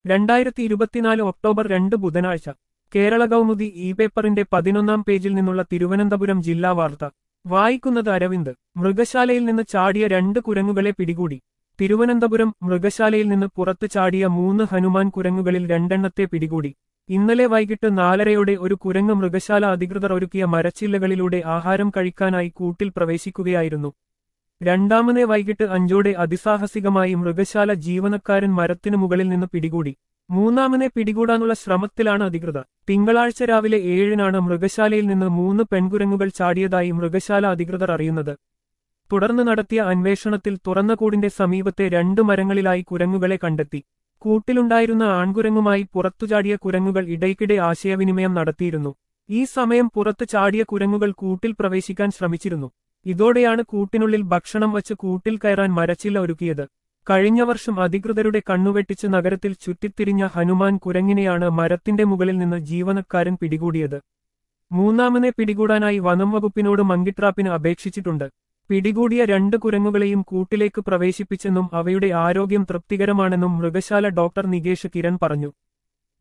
രണ്ടായിരത്തി ഇരുപത്തിനാല് ഒക്ടോബർ രണ്ട് ബുധനാഴ്ച കേരള കൗമുദി ഇ പേപ്പറിന്റെ പതിനൊന്നാം പേജിൽ നിന്നുള്ള തിരുവനന്തപുരം ജില്ലാ വാർത്ത വായിക്കുന്നത് അരവിന്ദ് മൃഗശാലയിൽ നിന്ന് ചാടിയ രണ്ട് കുരങ്ങുകളെ പിടികൂടി തിരുവനന്തപുരം മൃഗശാലയിൽ നിന്ന് പുറത്തു ചാടിയ മൂന്ന് ഹനുമാൻ കുരങ്ങുകളിൽ രണ്ടെണ്ണത്തെ പിടികൂടി ഇന്നലെ വൈകിട്ട് നാലരയോടെ ഒരു കുരങ്ങ് മൃഗശാല അധികൃതർ ഒരുക്കിയ മരച്ചില്ലകളിലൂടെ ആഹാരം കഴിക്കാനായി കൂട്ടിൽ പ്രവേശിക്കുകയായിരുന്നു രണ്ടാമനെ വൈകിട്ട് അഞ്ചോടെ അതിസാഹസികമായി മൃഗശാല ജീവനക്കാരൻ മരത്തിനു മുകളിൽ നിന്ന് പിടികൂടി മൂന്നാമനെ പിടികൂടാനുള്ള ശ്രമത്തിലാണ് അധികൃതർ തിങ്കളാഴ്ച രാവിലെ ഏഴിനാണ് മൃഗശാലയിൽ നിന്ന് മൂന്ന് പെൺകുരങ്ങുകൾ ചാടിയതായി മൃഗശാല അധികൃതർ അറിയുന്നത് തുടർന്ന് നടത്തിയ അന്വേഷണത്തിൽ തുറന്ന കൂടിന്റെ സമീപത്തെ രണ്ടു മരങ്ങളിലായി കുരങ്ങുകളെ കണ്ടെത്തി കൂട്ടിലുണ്ടായിരുന്ന ആൺകുരങ്ങുമായി പുറത്തുചാടിയ കുരങ്ങുകൾ ഇടയ്ക്കിടെ ആശയവിനിമയം നടത്തിയിരുന്നു ഈ സമയം പുറത്തു ചാടിയ കുരങ്ങുകൾ കൂട്ടിൽ പ്രവേശിക്കാൻ ശ്രമിച്ചിരുന്നു ഇതോടെയാണ് കൂട്ടിനുള്ളിൽ ഭക്ഷണം വച്ച് കൂട്ടിൽ കയറാൻ മരച്ചില്ല ഒരുക്കിയത് കഴിഞ്ഞ വർഷം അധികൃതരുടെ കണ്ണുവെട്ടിച്ച് നഗരത്തിൽ ചുറ്റിത്തിരിഞ്ഞ ഹനുമാൻ കുരങ്ങിനെയാണ് മരത്തിന്റെ മുകളിൽ നിന്ന് ജീവനക്കാരൻ പിടികൂടിയത് മൂന്നാമനെ പിടികൂടാനായി വനം വകുപ്പിനോട് മങ്കിട്രാപ്പിന് അപേക്ഷിച്ചിട്ടുണ്ട് പിടികൂടിയ രണ്ട് കുരങ്ങുകളെയും കൂട്ടിലേക്ക് പ്രവേശിപ്പിച്ചെന്നും അവയുടെ ആരോഗ്യം തൃപ്തികരമാണെന്നും മൃഗശാല ഡോക്ടർ നികേഷ് കിരൺ പറഞ്ഞു